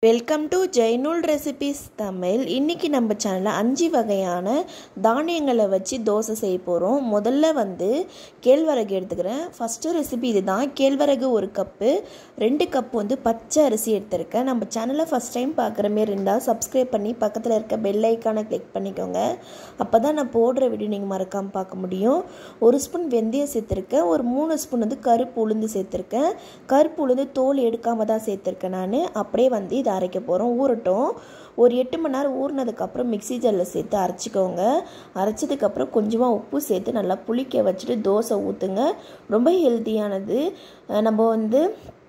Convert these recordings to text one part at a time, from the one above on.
welcome to Zainul recipes Tamil இன்றைக்கி நம்ம சேனலில் அஞ்சு வகையான தானியங்களை வச்சு தோசை செய்ய போகிறோம் முதல்ல வந்து கேழ்வரகு எடுத்துக்கிறேன் ஃபஸ்ட்டு ரெசிபி இதுதான் கேழ்வரகு ஒரு கப்பு ரெண்டு கப்பு வந்து பச்சை அரிசி எடுத்திருக்கேன் நம்ம சேனலை ஃபஸ்ட் டைம் பார்க்குற மாரி இருந்தால் சப்ஸ்கிரைப் பண்ணி பக்கத்தில் இருக்க பெல் ஐக்கானை கிளிக் பண்ணிக்கோங்க அப்போ தான் நான் போடுற வீடியோ நீங்கள் மறக்காமல் பார்க்க முடியும் ஒரு ஸ்பூன் வெந்தயம் சேர்த்துருக்கேன் ஒரு மூணு ஸ்பூன் வந்து கருப்பு உளுந்து சேர்த்துருக்கேன் கருப்பு உளுந்து தோல் எடுக்காமல் தான் சேர்த்துருக்கேன் நான் அப்படியே வந்து இதை அரைக்க போகிறோம் ஊறட்டும் ஒரு எட்டு மணி நேரம் ஊறினதுக்கப்புறம் மிக்சி ஜல்லில் சேர்த்து அரைச்சிக்கோங்க அரைச்சதுக்கப்புறம் கொஞ்சமாக உப்பு சேர்த்து நல்லா புளிக்க வச்சுட்டு தோசை ஊற்றுங்க ரொம்ப ஹெல்த்தியானது நம்ம வந்து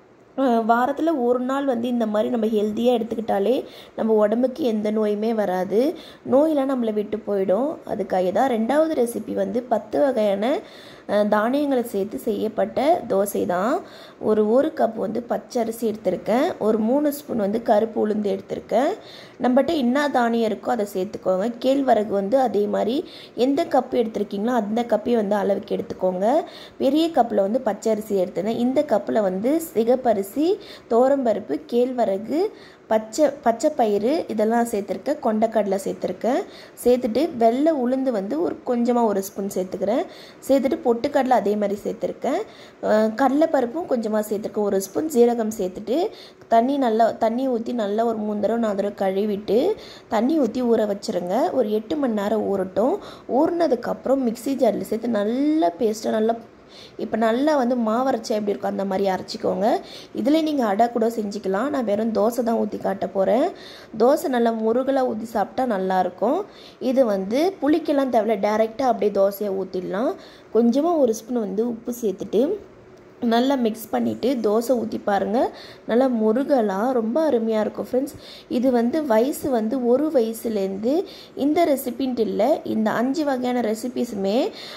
வாரத்தில் ஒரு நாள் வந்து இந்த மாதிரி நம்ம ஹெல்த்தியாக எடுத்துக்கிட்டாலே நம்ம உடம்புக்கு எந்த நோயுமே வராது நோயெல்லாம் நம்மளை விட்டு போயிடும் அதுக்காக தான் ரெண்டாவது ரெசிபி வந்து பத்து வகையான தானியங்களை சேர்த்து செய்யப்பட்ட தோசை தான் ஒரு ஒரு கப் வந்து பச்சரிசி எடுத்திருக்கேன் ஒரு மூணு ஸ்பூன் வந்து கருப்பு உளுந்து எடுத்திருக்கேன் நம்மகிட்ட என்ன தானியம் இருக்கோ அதை சேர்த்துக்கோங்க கேழ்வரகு வந்து அதே மாதிரி எந்த கப்பு எடுத்திருக்கீங்களோ அந்த கப்பையும் வந்து அளவுக்கு எடுத்துக்கோங்க பெரிய கப்பில் வந்து பச்சரிசி எடுத்துனேன் இந்த கப்பில் வந்து சிகப்பரிசி தோரம்பருப்பு கேழ்வரகு பச்சை பச்சை பயிறு இதெல்லாம் சேர்த்துருக்கேன் கொண்டக்கடலை சேர்த்துருக்கேன் சேர்த்துட்டு வெள்ளை உளுந்து வந்து ஒரு கொஞ்சமாக ஒரு ஸ்பூன் சேர்த்துக்கிறேன் சேர்த்துட்டு பொட்டுக்கடலை அதே மாதிரி சேர்த்துருக்கேன் கடலைப்பருப்பும் கொஞ்சமாக சேர்த்துருக்கேன் ஒரு ஸ்பூன் ஜீரகம் சேர்த்துட்டு தண்ணி நல்லா தண்ணி ஊற்றி நல்லா ஒரு மூணு தடவை நாலு தடவை கழுவிட்டு தண்ணி ஊற்றி ஊற வச்சுருங்க ஒரு எட்டு மணி நேரம் ஊறட்டும் ஊறினதுக்கப்புறம் மிக்சி ஜாரில் சேர்த்து நல்லா பேஸ்ட்டாக நல்லா இப்போ நல்லா வந்து மாவரைச்சா எப்படி இருக்கும் அந்த மாதிரி அரைச்சிக்கோங்க இதில் நீங்கள் அடை கூட செஞ்சுக்கலாம் நான் வெறும் தோசை தான் ஊற்றி காட்ட போகிறேன் தோசை நல்லா முருகலாக ஊற்றி சாப்பிட்டா நல்லாயிருக்கும் இது வந்து புளிக்கெல்லாம் தேவையில்ல டேரெக்டாக அப்படியே தோசையை ஊற்றிடலாம் கொஞ்சமாக ஒரு ஸ்பூன் வந்து உப்பு சேர்த்துட்டு நல்லா மிக்ஸ் பண்ணிவிட்டு தோசை ஊற்றி பாருங்கள் நல்லா முருகலாக ரொம்ப அருமையாக இருக்கும் ஃப்ரெண்ட்ஸ் இது வந்து வயசு வந்து ஒரு வயசுலேருந்து இந்த ரெசிபின்ட்டு இல்லை இந்த அஞ்சு வகையான ரெசிபிஸுமே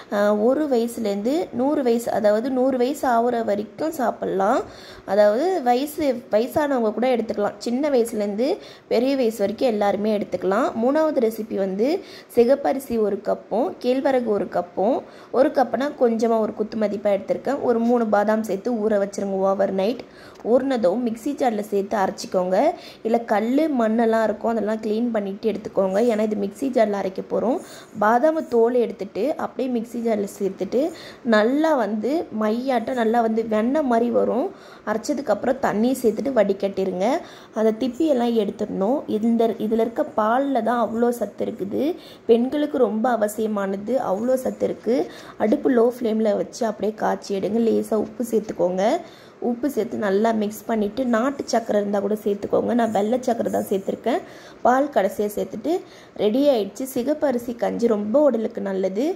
ஒரு வயசுலேருந்து நூறு வயசு அதாவது நூறு வயசு ஆகிற வரைக்கும் சாப்பிட்லாம் அதாவது வயசு வயசானவங்க கூட எடுத்துக்கலாம் சின்ன வயசுலேருந்து பெரிய வயசு வரைக்கும் எல்லாருமே எடுத்துக்கலாம் மூணாவது ரெசிபி வந்து சிகப்பரிசி ஒரு கப்பும் கேழ்வரகு ஒரு கப்பும் ஒரு கப்புனா கொஞ்சமாக ஒரு குத்து மதிப்பாக எடுத்திருக்கேன் ஒரு மூணு பாதாம் பாதாம் சேர்த்து ஊற வச்சுருங்க ஓவர் நைட் ஊறினதும் மிக்சி ஜாரில் சேர்த்து அரைச்சிக்கோங்க இல்லை கல் மண்ணெல்லாம் இருக்கும் அதெல்லாம் க்ளீன் பண்ணிவிட்டு எடுத்துக்கோங்க ஏன்னா இது மிக்சி ஜாரில் அரைக்க போகிறோம் பாதாம் தோல் எடுத்துட்டு அப்படியே மிக்சி ஜாரில் சேர்த்துட்டு நல்லா வந்து மையாட்டம் நல்லா வந்து வெண்ணெய் மாதிரி வரும் அரைச்சதுக்கப்புறம் தண்ணி சேர்த்துட்டு வடிகட்டிருங்க அந்த திப்பியெல்லாம் எடுத்துடணும் இந்த இதில் இருக்க பாலில் தான் அவ்வளோ சத்து இருக்குது பெண்களுக்கு ரொம்ப அவசியமானது அவ்வளோ சத்து இருக்குது அடுப்பு லோ ஃப்ளேமில் வச்சு அப்படியே காய்ச்சி எடுங்க லேசாக உப்பு சேர்த்துக்கோங்க உப்பு சேர்த்து நல்லா மிக்ஸ் பண்ணிவிட்டு நாட்டு சக்கரை இருந்தால் கூட சேர்த்துக்கோங்க நான் வெள்ளை சக்கரை தான் சேர்த்துருக்கேன் பால் கடைசியாக சேர்த்துட்டு ரெடி ஆயிடுச்சு சிகப்பரிசி கஞ்சி ரொம்ப உடலுக்கு நல்லது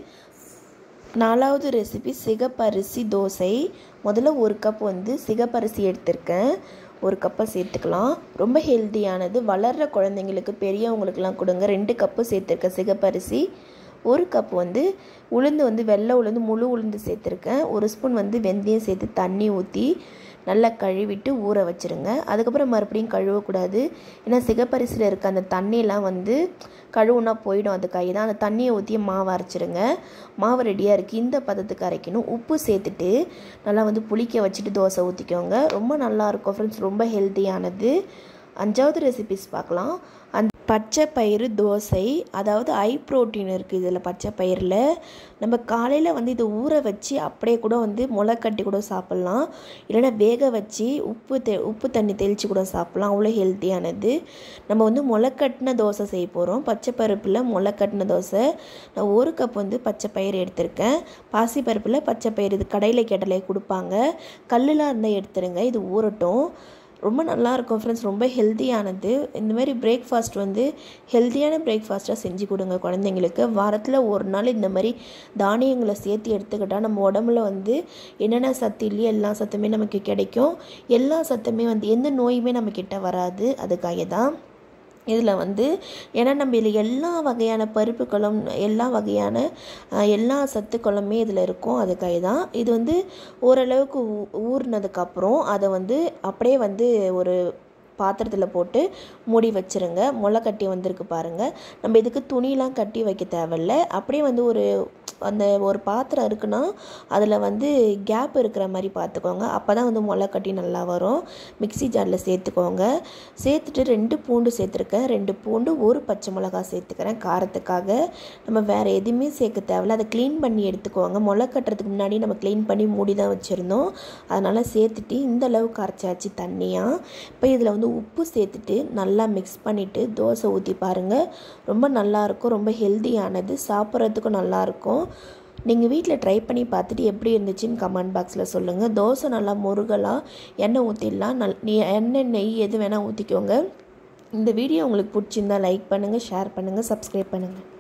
நாலாவது ரெசிபி சிகப்பரிசி தோசை முதல்ல ஒரு கப் வந்து சிகப்பரிசி எடுத்திருக்கேன் ஒரு கப்பை சேர்த்துக்கலாம் ரொம்ப ஹெல்த்தியானது வளர்கிற குழந்தைங்களுக்கு பெரியவங்களுக்கெல்லாம் கொடுங்க ரெண்டு கப்பு சேர்த்துருக்கேன் சிகப்பரிசி ஒரு கப் வந்து உளுந்து வந்து வெள்ளை உளுந்து முழு உளுந்து சேர்த்துருக்கேன் ஒரு ஸ்பூன் வந்து வெந்தயம் சேர்த்து தண்ணி ஊற்றி நல்லா கழுவிட்டு ஊற வச்சுருங்க அதுக்கப்புறம் மறுபடியும் கழுவக்கூடாது ஏன்னா சிகப்பரிசியில் இருக்க அந்த தண்ணியெலாம் வந்து கழுவுனா போயிடும் அதுக்காக தான் அந்த தண்ணியை ஊற்றி மாவு அரைச்சிருங்க மாவு ரெடியாக இருக்குது இந்த பதத்துக்கு அரைக்கணும் உப்பு சேர்த்துட்டு நல்லா வந்து புளிக்க வச்சுட்டு தோசை ஊற்றிக்கோங்க ரொம்ப நல்லாயிருக்கும் ஃப்ரெண்ட்ஸ் ரொம்ப ஹெல்த்தியானது அஞ்சாவது ரெசிபிஸ் பார்க்கலாம் அந்த பச்சை பயிறு தோசை அதாவது ஐ ப்ரோட்டீன் இருக்குது இதில் பச்சை பயிரில் நம்ம காலையில் வந்து இதை ஊற வச்சு அப்படியே கூட வந்து முளை கட்டி கூட சாப்பிட்லாம் இல்லைன்னா வேக வச்சு உப்பு தெ உப்பு தண்ணி தெளித்து கூட சாப்பிட்லாம் அவ்வளோ ஹெல்த்தியானது நம்ம வந்து முளை கட்டின தோசை செய்ய போகிறோம் பச்சை பருப்பில் முளை கட்டின தோசை நான் ஒரு கப் வந்து பச்சை பயிறு எடுத்திருக்கேன் பாசி பருப்பில் பச்சை பயிறு இது கடையில் கேட்டலே கொடுப்பாங்க கல்லுலாம் இருந்தால் எடுத்துருங்க இது ஊறட்டும் ரொம்ப நல்லாயிருக்கும் ஃப்ரெண்ட்ஸ் ரொம்ப ஹெல்த்தியானது இந்த மாதிரி பிரேக்ஃபாஸ்ட் வந்து ஹெல்த்தியான பிரேக்ஃபாஸ்ட்டாக செஞ்சு கொடுங்க குழந்தைங்களுக்கு வாரத்தில் ஒரு நாள் இந்த மாதிரி தானியங்களை சேர்த்து எடுத்துக்கிட்டால் நம்ம உடம்புல வந்து என்னென்ன சத்து இல்லையோ எல்லா சத்துமே நமக்கு கிடைக்கும் எல்லா சத்துமே வந்து எந்த நோயுமே நம்மக்கிட்ட வராது அதுக்காக தான் இதில் வந்து ஏன்னா நம்ம இதில் எல்லா வகையான பருப்புகளும் எல்லா வகையான எல்லா சத்துக்களுமே இதில் இருக்கும் அதுக்காக தான் இது வந்து ஓரளவுக்கு ஊறினதுக்கப்புறம் அதை வந்து அப்படியே வந்து ஒரு பாத்திரத்தில் போட்டு மூடி வச்சுருங்க முளை கட்டி வந்திருக்கு பாருங்கள் நம்ம இதுக்கு துணிலாம் கட்டி வைக்க தேவையில்ல அப்படியே வந்து ஒரு அந்த ஒரு பாத்திரம் இருக்குன்னா அதில் வந்து கேப் இருக்கிற மாதிரி பார்த்துக்கோங்க அப்போ தான் வந்து முளை கட்டி நல்லா வரும் மிக்ஸி ஜாரில் சேர்த்துக்கோங்க சேர்த்துட்டு ரெண்டு பூண்டு சேர்த்துருக்கேன் ரெண்டு பூண்டு ஒரு பச்சை மிளகா சேர்த்துக்கிறேன் காரத்துக்காக நம்ம வேறு எதுவுமே சேர்க்க தேவையில்ல அதை க்ளீன் பண்ணி எடுத்துக்கோங்க முளை கட்டுறதுக்கு முன்னாடி நம்ம க்ளீன் பண்ணி மூடி தான் வச்சுருந்தோம் அதனால் சேர்த்துட்டு இந்த அளவுக்கு அரைச்சாச்சு தண்ணியாக இப்போ இதில் வந்து உப்பு சேர்த்துட்டு நல்லா மிக்ஸ் பண்ணிவிட்டு தோசை ஊற்றி பாருங்கள் ரொம்ப நல்லாயிருக்கும் ரொம்ப ஹெல்த்தியானது சாப்பிட்றதுக்கும் நல்லாயிருக்கும் நீங்கள் வீட்டில் ட்ரை பண்ணி பார்த்துட்டு எப்படி இருந்துச்சுன்னு கமெண்ட் பாக்ஸில் சொல்லுங்கள் தோசை நல்லா முருகலாக எண்ணெய் ஊற்றிடலாம் நல் நீ எண்ணெய் நெய் எது வேணால் ஊற்றிக்கோங்க இந்த வீடியோ உங்களுக்கு பிடிச்சிருந்தா லைக் பண்ணுங்கள் ஷேர் பண்ணுங்கள் சப்ஸ்கிரைப் பண்ணுங்கள்